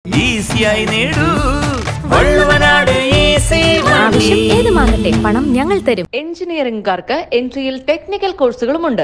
ഈസിയായി നേടൂ വള്ളുവനാട് ഈസി ആവശ്യം ഏതുമാകട്ടെ പണം ഞങ്ങൾ തരും എഞ്ചിനീയറിംഗുകാർക്ക് എൻട്രിയിൽ ടെക്നിക്കൽ കോഴ്സുകളുമുണ്ട്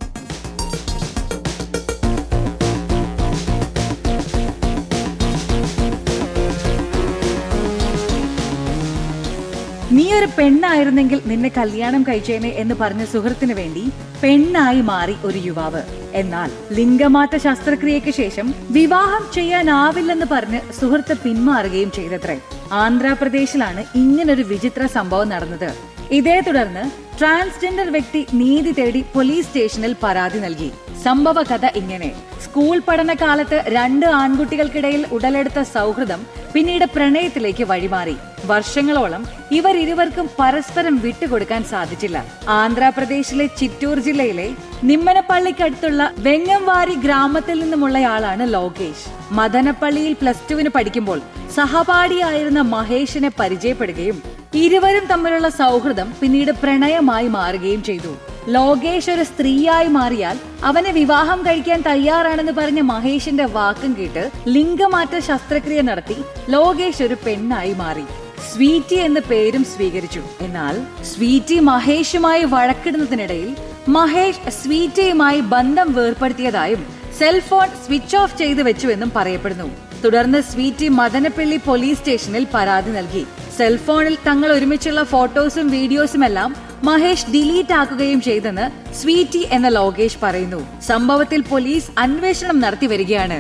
നീ ഒരു പെണ്ണായിരുന്നെങ്കിൽ നിന്നെ കല്യാണം കഴിച്ചേനെ എന്ന് പറഞ്ഞ സുഹൃത്തിന് വേണ്ടി പെണ്ണായി മാറി ഒരു യുവാവ് എന്നാൽ ലിംഗമാറ്റ ശസ്ത്രക്രിയയ്ക്ക് ശേഷം വിവാഹം ചെയ്യാനാവില്ലെന്ന് പറഞ്ഞ് സുഹൃത്ത് പിന്മാറുകയും ചെയ്തത്രേ ആന്ധ്രാപ്രദേശിലാണ് ഇങ്ങനൊരു വിചിത്ര സംഭവം നടന്നത് ഇതേ തുടർന്ന് ട്രാൻസ്ജെൻഡർ വ്യക്തി നീതി തേടി പോലീസ് സ്റ്റേഷനിൽ പരാതി നൽകി സംഭവ കഥ ഇങ്ങനെ സ്കൂൾ പഠനകാലത്ത് രണ്ട് ആൺകുട്ടികൾക്കിടയിൽ ഉടലെടുത്ത സൗഹൃദം പിന്നീട് പ്രണയത്തിലേക്ക് വഴിമാറി വർഷങ്ങളോളം ഇവർ ഇരുവർക്കും പരസ്പരം വിട്ടുകൊടുക്കാൻ സാധിച്ചില്ല ആന്ധ്രാപ്രദേശിലെ ചിറ്റൂർ ജില്ലയിലെ നിമ്മനപ്പള്ളിക്കടുത്തുള്ള വെങ്ങംവാരി ഗ്രാമത്തിൽ നിന്നുമുള്ളയാളാണ് ലോകേഷ് മദനപ്പള്ളിയിൽ പ്ലസ് ടുവിന് പഠിക്കുമ്പോൾ സഹപാഠിയായിരുന്ന മഹേഷിനെ പരിചയപ്പെടുകയും ഇരുവരും തമ്മിലുള്ള സൗഹൃദം പിന്നീട് പ്രണയമായി മാറുകയും ചെയ്തു ലോകേഷ് ഒരു സ്ത്രീയായി മാറിയാൽ അവനെ വിവാഹം കഴിക്കാൻ തയ്യാറാണെന്ന് പറഞ്ഞ മഹേഷിന്റെ വാക്കും കേട്ട് ലിംഗമാറ്റ ശസ്ത്രക്രിയ നടത്തി ലോകേഷ് ഒരു പെണ്ണായി മാറി സ്വീറ്റി എന്ന പേരും സ്വീകരിച്ചു എന്നാൽ സ്വീറ്റി മഹേഷുമായി വഴക്കിടുന്നതിനിടയിൽ മഹേഷ് സ്വീറ്റിയുമായി ബന്ധം വേർപ്പെടുത്തിയതായും സെൽഫോൺ സ്വിച്ച് ഓഫ് ചെയ്തു വെച്ചുവെന്നും പറയപ്പെടുന്നു തുടർന്ന് സ്വീറ്റി മദനപ്പള്ളി പോലീസ് സ്റ്റേഷനിൽ പരാതി നൽകി സെൽഫോണിൽ തങ്ങൾ ഒരുമിച്ചുള്ള ഫോട്ടോസും വീഡിയോസും എല്ലാം മഹേഷ് ഡിലീറ്റ് ആക്കുകയും ചെയ്തെന്ന് സ്വീറ്റി എന്ന ലോകേഷ് പറയുന്നു സംഭവത്തിൽ പോലീസ് അന്വേഷണം നടത്തി വരികയാണ്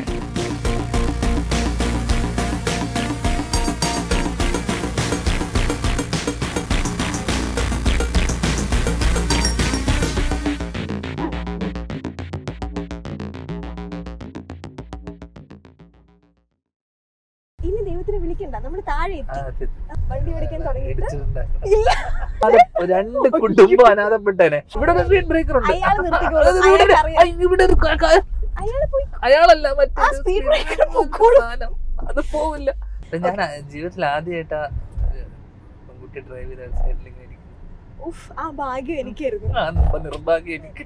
ഇനി ദൈവത്തിനെ വിളിക്കണ്ട നമ്മൾ താഴെ എത്തി വണ്ടി ഓടിക്കാൻ തുടങ്ങിയിട്ട് ഇടിച്ചിട്ടുണ്ടായിരുന്നു. ഇല്ല അത് രണ്ട് കുടുംബം അനാഥപ്പെട്ടേനെ ഇവിടെ ഒരു സ്പീഡ് ബ്രേക്കർ ഉണ്ട് അയാൾ നിർത്തിക്കോളും. അത് ഇവിടെ- അയാൾക്കറിയാം. അയ്യ, ഇവിടെ ഒരു ക- ക- അയാള് പോയി അയാളല്ല മറ്റേ ആ speed breaker പൊക്കോളും. സാധനം. അത് പോവില്ല ഞാൻ ജീവിതത്തിൽ ആദ്യമായിട്ടാ പെൺകുട്ടി ഡ്രൈവ് ചെയ്ത സൈഡിൽ ഇങ്ങനെ ഇരിക്കുന്നു. ഉഫ് ആ ഭാഗ്യം എനിക്കായിരുന്നു ആ, നമ്മ നിർഭാഗ്യം എനിക്ക്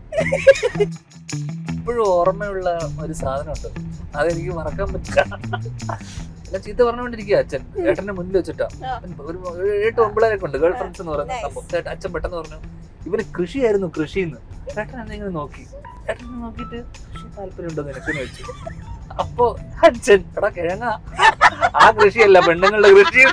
ഇപ്പോഴും ഓർമ്മയുള്ള ഒരു സാധനമുണ്ട് അതെനിക്ക് മറക്കാൻ പറ്റില്ല അല്ല ചീത്ത പറഞ്ഞുകൊണ്ടിരിക്കുക അച്ഛൻ ഏട്ടന്റെ മുന്നിൽ വെച്ചിട്ടാ ആ. ഒരു ഒരു ഏട്ട് ഒമ്പിളേരൊക്കെ ഉണ്ട് ഗേൾ ഫ്രണ്ട്സ് എന്ന് പറയുന്ന Nice. സംഭവം ചേട്ടൻ അച്ഛൻ പെട്ടെന്ന് പറഞ്ഞു ഇവന് കൃഷിയായിരുന്നു കൃഷിന്ന് ഏട്ടൻ എന്നെ ഇങ്ങനെ നോക്കി ഏട്ടൻ എന്നെ നോക്കിയിട്ട് കൃഷി താല്പര്യമുണ്ടോ നിനക്കെന്ന് വെച്ചു അപ്പൊ അച്ഛൻ എടാ കിഴങ്ങ ആ കൃഷിയല്ല പെണ്ണുങ്ങളുടെ കൃഷി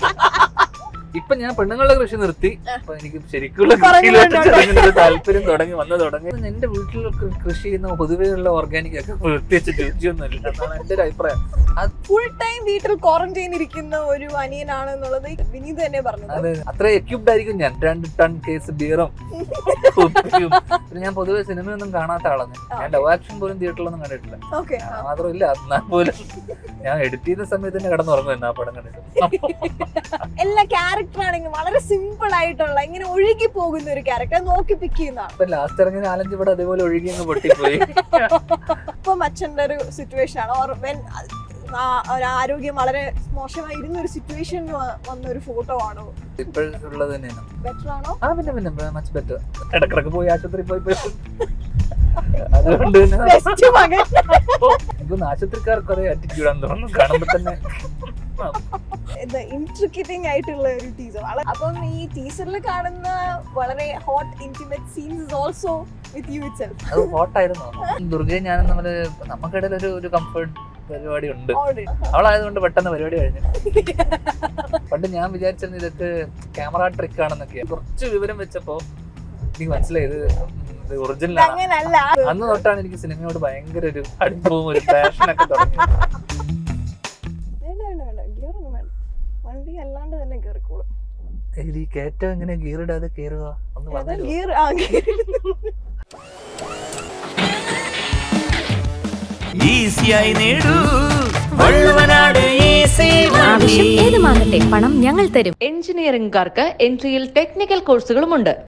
ഇപ്പൊ ഞാൻ പെണ്ണുങ്ങളുടെ കൃഷി നിർത്തി അപ്പൊ എനിക്ക് ശരിക്കുള്ള കൃഷിയിലോട്ട് ചെറുങ്ങനെ താല്പര്യം തുടങ്ങി വന്നു തുടങ്ങി എന്റെ വീട്ടിൽ കൃ- കൃഷി ചെയ്യുന്ന പൊതുവെയുള്ള ഓർഗാനിക് ഒക്കെ പ്രത്യേകിച്ച് രുചിയൊന്നും ഇല്ല എന്നാണ് എന്റെ ഒരു അഭിപ്രായം ഫുൾ ടൈം വീട്ടിൽ ക്വാറന്റൈൻ ഇരിക്കുന്ന ഒരു അനിയനാണ് എന്നുള്ളത് വിനീത് തന്നെ പറഞ്ഞത് അത് അത്ര എക്യുപ്ഡ് ആയിരിക്കും ഞാൻ രണ്ട് ടൺ കേസ് ബിയറും കുപ്പിയും പിന്നെ ഞാൻ പൊതുവെ സിനിമയൊന്നും കാണാത്ത ആളാണ് ഞാൻ ലവ് ആക്ഷൻ പോലും തിയേറ്ററിലൊന്നും കണ്ടിട്ടില്ല ഓക്കെ ഞാൻ മാത്രമില്ല എന്നാൽ പോലും ഞാൻ എഡിറ്റ് ചെയ്യുന്ന സമയത്ത് തന്നെ കിടന്നുറങ്ങും ആ പടം കണ്ടിട്ട് എല്ലാ ക്യാരക്ടർ ആണെങ്കിൽ വളരെ സിമ്പിൾ ആയിട്ടുള്ള ഇങ്ങനെ ഒഴുകി പോകുന്ന ഒരു ക്യാരക്ടർ നോക്കി പിക്ക് ചെയ്യുന്നതാണ് അപ്പൊ ലാസ്റ്റ് ഇറങ്ങിയ നാലഞ്ച് പടം അതേപോലെ ഒഴുകി അങ്ങ് പൊട്ടിപ്പോയി ഇപ്പം അച്ഛൻ്റെ ഒരു സിറ്റുവേഷൻ ആണ് ഓർ വെൻ ഒരു ആരോഗ്യം വളരെ മോശമായിരുന്ന ഒരു സിറ്റുവേഷനിൽ വന്ന ഒരു ഫോട്ടോ ആണോ ഇപ്പോഴുള്ളത് തന്നെയാണ് ബെറ്റർ ആണോ ആ പിന്നെ പിന്നെ മച്ച് ബെറ്റർ ഇടക്കിടക്ക് പോയി ആശുപത്രി പോയി പോയി അതുകൊണ്ട് തന്നെ ബെസ്റ്റ് മകൻ എനിക്കൊന്ന് ആശുപത്രിക്കാർക്ക് അതേ ആറ്റിറ്റ്യൂഡാന്ന് തോന്നുന്നു കാണുമ്പോ തന്നെ ഇൻട്രിക്കറ്റിംഗ് ആയിട്ടുള്ള ഒരു ടീസർ അപ്പം ഈ ടീസറിൽ കാണുന്ന വളരെ hot intimate scenes also with you it self അത് ഹോട്ടായിരുന്നു ദുർഗയും ഞാനും തമ്മില് നമുക്കിടയിൽ ഒരു ഒരു കംഫർട്ട് പരിപാടി ഉണ്ട് ഓൾറെഡി അവളായതുകൊണ്ട് പെട്ടെന്ന് പരിപാടി കഴിഞ്ഞു പണ്ട് ഞാൻ വിചാരിച്ചിരുന്നു ഇതൊക്കെ ക്യാമറ ട്രിക്ക് ആണെന്നൊക്കെ കുറച്ച് വിവരം വെച്ചപ്പോ എനിക്ക് മനസ്സിലായത് ഇത് ഒറിജിനൽ ആണ് അങ്ങനല്ല അന്ന് തൊട്ടാണ് എനിക്ക് സിനിമയോട് ഭയങ്കര ഒരു അടുപ്പവും ഒരു പാഷനൊക്കെ തുടങ്ങിയത് വേണ്ട വേണ്ട വേണ്ട ഗിയർ ഒന്നും വേണ്ട വണ്ടി അല്ലാണ്ട് തന്നെ കയറിക്കോളും ഇത് ഈ കയറ്റം എങ്ങനെ ഗിയർ ഇടാതെ കയറുക ഒന്ന് പറഞ്ഞു ഗിയർ ആ ഗിയർ ഈസിയായി നേടൂ വള്ളുവനാട് ഈസി ആവശ്യം ഏതുമാകട്ടെ പണം ഞങ്ങൾ തരും എഞ്ചിനീയറിംഗുകാർക്ക് എൻട്രിയിൽ ടെക്നിക്കൽ കോഴ്സുകളുമുണ്ട്